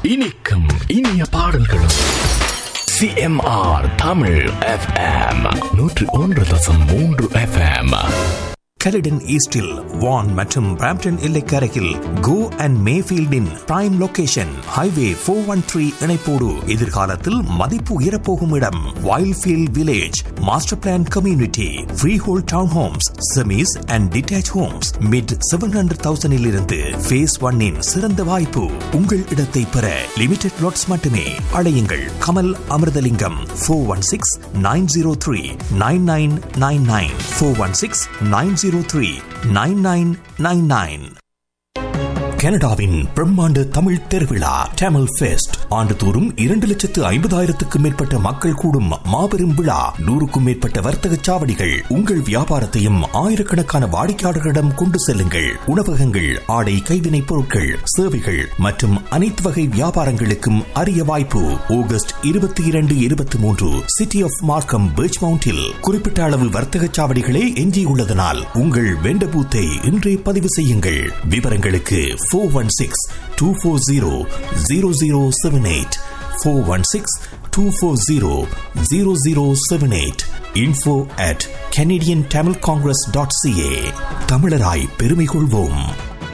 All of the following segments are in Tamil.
இனிக்கும் இனிய பாடல்களும் சிஎம்ஆர் தமிழ் எஃப்எம் நூற்று ஒன்று தசம் மூன்று எஃப்எம் கலிடன் ஈஸ்டில் வான் மற்றும் பிராம்டன் எல்லைக்கரையில் கோ அண்ட் மேஃபீல்டின் prime location highway four one three இணைப்போடு எதிர்காலத்தில் மதிப்பு உயரப்போகும் இடம் Wildfield village master plan community freehold town homes semis and detached homes mid seven hundred தௌசண்டில் இருந்து ஃபேஸ் ஒன்னின் சிறந்த வாய்ப்பு உங்கள் இடத்தை பெற லிமிடெட் லாட்ஸ் மட்டுமே அழையுங்கள் Kamal Amirthalingam four one six nine zero three nine nine nine nine four one six nine zero three nine nine nine nine கனடாவின் பிரம்மாண்ட தமிழ் திருவிழா டேமல் ஃபெஸ்ட் ஆண்டுதோறும் இரண்டு லட்சத்து ஐம்பதாயிரத்துக்கும் மேற்பட்ட மக்கள் கூடும் மாபெரும் விழா நூறுக்கும் மேற்பட்ட வர்த்தக சாவடிகள் உங்கள் வியாபாரத்தையும் ஆயிரக்கணக்கான வாடிக்கையாளர்களிடம் கொண்டு செல்லுங்கள் உணவகங்கள் ஆடை கைவினைப் பொருட்கள் சேவைகள் மற்றும் அனைத்து வகை வியாபாரங்களுக்கும் அரிய வாய்ப்பு ஆகஸ்ட் இருபத்தி இரண்டு இருபத்தி மூன்று சிட்டி ஆஃப் மார்க்கம் பீச் மவுண்டில் குறிப்பிட்ட அளவு வர்த்தக சாவடிகளே எஞ்சியுள்ளதனால் உங்கள் வெண்ட பூத்தை இன்றே பதிவு செய்யுங்கள் விவரங்களுக்கு four one six two four zero zero zero seven eight four one six two four zero zero zero seven eight info at Canadian Tamil congress dot CA தமிழராய் பெருமை கொள்வோம்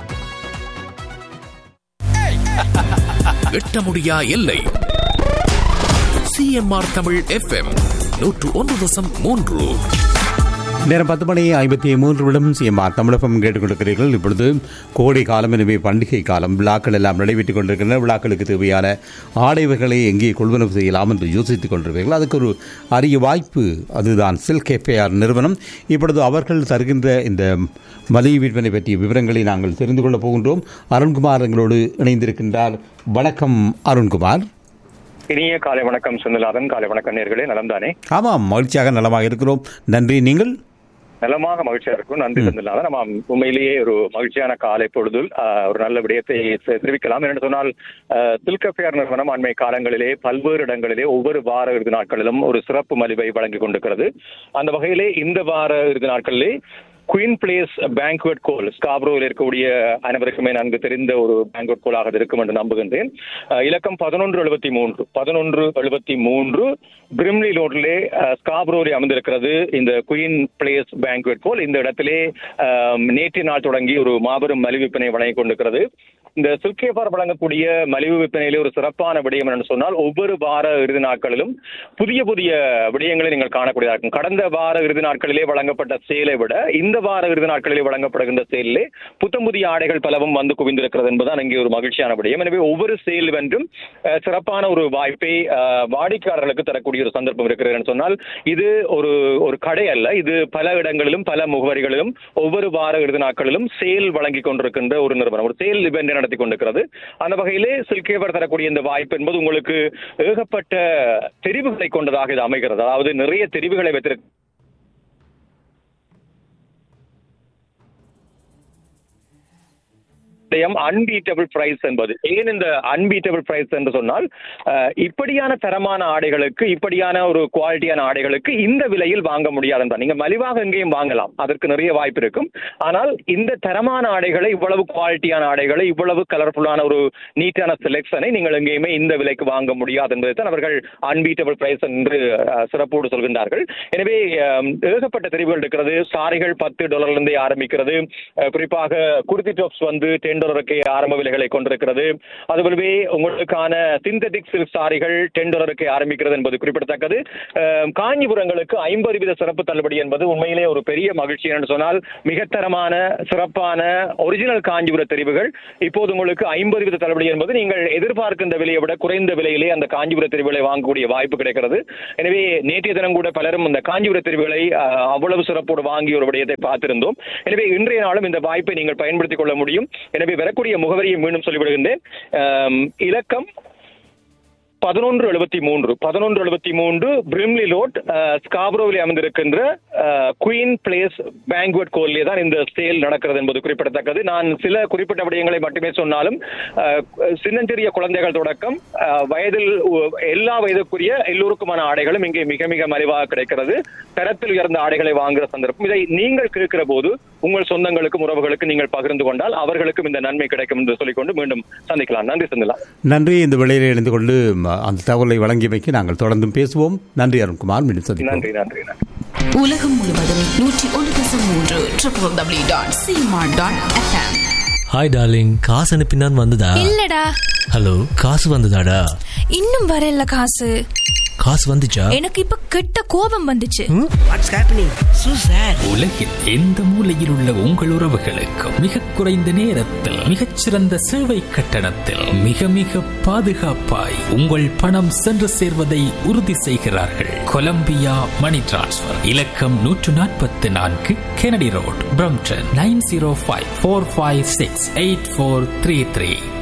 எட்ட முடியா எல்லை சிஎம்ஆர் தமிழ் எஃப்எம் நூற்று ஒன்று தசம் மூன்று நேரம் பத்து மணி ஐம்பத்தி மூன்று நிமிடம் சிஎம்ஆர் தமிழகம் கேட்டுக்கொண்டிருக்கிறீர்கள் இப்பொழுது கோடை காலம் எனவே பண்டிகை காலம் விழாக்கள் எல்லாம் நடைபெற்றுக் கொண்டிருக்கின்றன விழாக்களுக்கு தேவையான ஆடைவர்களை எங்கே கொள்வனவு செய்யலாம் என்று யோசித்துக் கொண்டிருப்பீர்கள் அதுக்கு ஒரு அரிய வாய்ப்பு அதுதான் சில்க் எஃப்ஐஆர் நிறுவனம் இப்பொழுது அவர்கள் தருகின்ற இந்த மலிவு விற்பனை பற்றிய விவரங்களை நாங்கள் தெரிந்து கொள்ளப் போகின்றோம் அருண்குமார் எங்களோடு இணைந்திருக்கின்றார் வணக்கம் அருண்குமார் இனிய காலை வணக்கம் சுந்தலாதன் காலை வணக்கம் நேர்களே நலம் தானே ஆமாம் மகிழ்ச்சியாக நலமாக இருக்கிறோம் நன்றி நீங்கள் நலமாக மகிழ்ச்சியா இருக்கும் நன்றி சுந்தலாதன் நம்ம உண்மையிலேயே ஒரு மகிழ்ச்சியான காலை பொழுதில் ஆஹ், ஒரு நல்ல விடயத்தை தெ- தெரிவிக்கலாம் என்று சொன்னால் தில்கஃபேர் நிறுவனம் அண்மை காலங்களிலே பல்வேறு இடங்களிலே ஒவ்வொரு வார இறுதி நாட்களிலும் ஒரு சிறப்பு மலிவை வழங்கிக் கொண்டிருக்கிறது அந்த வகையிலே இந்த வார இறுதி நாட்களிலே குயின் பிளேஸ் பேங்க்வெட் கோல் ஸ்காப்ரோவில் இருக்கக்கூடிய அனைவருக்குமே நன்கு தெரிந்த ஒரு பேங்க்வெட் கோலாக அது இருக்கும் என்று நம்புகின்றேன் அஹ், இலக்கம் பதினொன்று எழுபத்தி மூன்று பதினொன்று எழுபத்தி மூன்று பிரிம்லி ரோட்லே ஸ்காப்ரோவில் அமைந்திருக்கிறது இந்த குயின் பிளேஸ் பேங்க்வெட் கோல் இந்த இடத்திலே அஹ், நேற்றைய நாள் தொடங்கி ஒரு மாபெரும் மலிவு விற்பனை வழங்கிக் கொண்டிருக்கிறது இந்த சில்கேபார் வழங்கக்கூடிய மலிவு விற்பனையிலே ஒரு சிறப்பான விடயம் என்று சொன்னால் ஒவ்வொரு வார இறுதி நாட்களிலும் புதிய புதிய விடயங்களை நீங்கள் காணக்கூடியதாக இருக்கும் கடந்த வார இறுதி நாட்களிலே வழங்கப்பட்ட சேலை விட இந்த வார இறுதி நாட்களிலே வழங்கப்படுகின்ற சேலிலே புத்தம் புதிய ஆடைகள் பலவும் வந்து குவிந்திருக்கிறது என்பதுதான் இங்கே ஒரு மகிழ்ச்சியான விடயம் எனவே ஒவ்வொரு சேல் வென்றும் அஹ், சிறப்பான ஒரு வாய்ப்பை அஹ், வாடிக்கையாளர்களுக்கு தரக்கூடிய ஒரு சந்தர்ப்பம் இருக்கிறது என்று சொன்னால் இது ஒரு ஒரு கடை அல்ல இது பல இடங்களிலும் பல முகவரிகளிலும் ஒவ்வொரு வார இறுதி நாட்களிலும் சேல் வழங்கி கொண்டிருக்கின்ற ஒரு நிறுவனம் ஒரு சேல் இவெண்ட் நடத்தி கொண்டிருக்கிறது அந்த வகையிலே சில்கேவர் தரக்கூடிய இந்த வாய்ப்பு என்பது உங்களுக்கு ஏகப்பட்ட தெரிவுகளை கொண்டதாக இது அமைகிறது அதாவது நிறைய தெரிவுகளை வைத்திருக்க அன்பீட்டபிள் பிரைஸ் என்பது ஏன் இந்த அன்பீட்டபிள் பிரைஸ் என்று சொன்னால் அஹ், இப்படியான தரமான ஆடைகளுக்கு இப்படியான ஒரு குவாலிட்டியான ஆடைகளுக்கு இந்த விலையில் வாங்க முடியாது என்றால் நீங்க மலிவாக எங்கேயும் வாங்கலாம் அதற்கு நிறைய வாய்ப்பு இருக்கும் ஆனால் இந்த தரமான ஆடைகளை இவ்வளவு குவாலிட்டியான ஆடைகளை இவ்வளவு கலர்ஃபுல்லான ஒரு நீட்டான செலெக்ஷனை நீங்கள் எங்கேயுமே இந்த விலைக்கு வாங்க முடியாது என்பதை தான் அவர்கள் அன்பீட்டபிள் பிரைஸ் என்று அஹ், சிறப்போடு சொல்கின்றார்கள் எனவே அஹ், ஏகப்பட்ட தெரிவுகள் இருக்கிறது சாரிகள் பத்து டாலர்லேருந்தே ஆரம்பிக்கிறது அஹ், குறிப்பாக குர்த்தி டாப்ஸ் வந்து டென் டாலருக்கு ஆரம்ப விலைகளை கொண்டிருக்கிறது அதுபோலவே உங்களுக்கான சிந்தட்டிக் சில்க் சாரிகள் டென் டாலருக்கு ஆரம்பிக்கிறது என்பது குறிப்பிடத்தக்கது அஹ், காஞ்சிபுரங்களுக்கு ஐம்பது வீத சிறப்பு தள்ளுபடி என்பது உண்மையிலே ஒரு பெரிய மகிழ்ச்சி என்று சொன்னால் மிகத்தரமான சிறப்பான ஒரிஜினல் காஞ்சிபுர தெரிவுகள் இப்போது உங்களுக்கு ஐம்பது வீத தள்ளுபடி என்பது நீங்கள் எதிர்பார்க்கின்ற விலையை விட குறைந்த விலையிலே அந்த காஞ்சிபுர தெரிவுகளை வாங்கக்கூடிய வாய்ப்பு கிடைக்கிறது எனவே நேற்றைய தினம் கூட பலரும் இந்த காஞ்சிபுர தெரிவுகளை அஹ், அவ்வளவு சிறப்போடு வாங்கி ஒரு விடயத்தை பார்த்திருந்தோம் எனவே இன்றைய நாளும் இந்த வாய்ப்பை நீங்கள் பயன்படுத்திக் கொள்ள முடியும் எனவே வரக்கூடிய முகவரியை மீண்டும் சொல்லிவிடுகின்றேன் அம், இலக்கம் பதினொன்று எழுபத்தி மூன்று பதினொன்று எழுபத்தி மூன்று பிரிம்லி ரோட் ஸ்காப்ரோவில் அமைந்திருக்கின்ற குயின் பிளேஸ் பேங்க்வெட் கோலிலே தான் இந்த சேல் நடக்கிறது என்பது குறிப்பிடத்தக்கது நான் சில குறிப்பிட்ட விடயங்களை மட்டுமே சொன்னாலும் அஹ், சின்னஞ்சிறிய குழந்தைகள் தொடக்கம் அஹ், வயதில் உ- எல்லா வயதுக்குரிய எல்லோருக்குமான ஆடைகளும் இங்கே மிக மிக மலிவாக கிடைக்கிறது தரத்தில் உயர்ந்த ஆடைகளை வாங்குகிற சந்தர்ப்பம் இதை நீங்கள் கேட்கிற போது உங்கள் சொந்தங்களுக்கும் உறவுகளுக்கு நீங்கள் பகிர்ந்து கொண்டால் அவர்களுக்கும் இந்த நன்மை கிடைக்கும் என்று சொல்லிக்கொண்டு மீண்டும் சந்திக்கலாம் நன்றி சந்திக்கலாம் நன்றி இந்த வேளையில் இணைந்து கொண்டு ம, அந்த தகவலை வழங்கியமைக்கு நாங்கள் தொடர்ந்தும் பேசுவோம் நன்றி அருண்குமார் மீண்டும் சந்திப்போம் நன்றி நன்றி நன்றி உலகம் முழுவதும் நூற்றி ஒன்று தசம் மூன்று triple W dot CMR dot FM hi darling காசு அனுப்பினான் வந்ததா இல்லடா ஹலோ காசு வந்ததாடா இன்னும் வரல காசு காசு வந்துச்சா எனக்கு இப்ப கெட்ட கோபம் வந்துச்சு வாட்ஸ் ஹேப்பனிங் சூ சார் உலகில் எந்த மூலையில் உள்ள உங்கள் உறவுகளுக்கும் மிக குறைந்த நேரத்தில் மிகச்சிறந்த சேவை கட்டணத்தில் மிக மிக பாதுகாப்பாய் உங்கள் பணம் சென்று சேர்வதை உறுதி செய்கிறார்கள் கொலம்பியா மணி டிரான்ஸ்ஃபர் இலக்கம் நூற்று நாற்பத்தி நான்கு Kennedy road Brampton nine zero five four five six eight four three three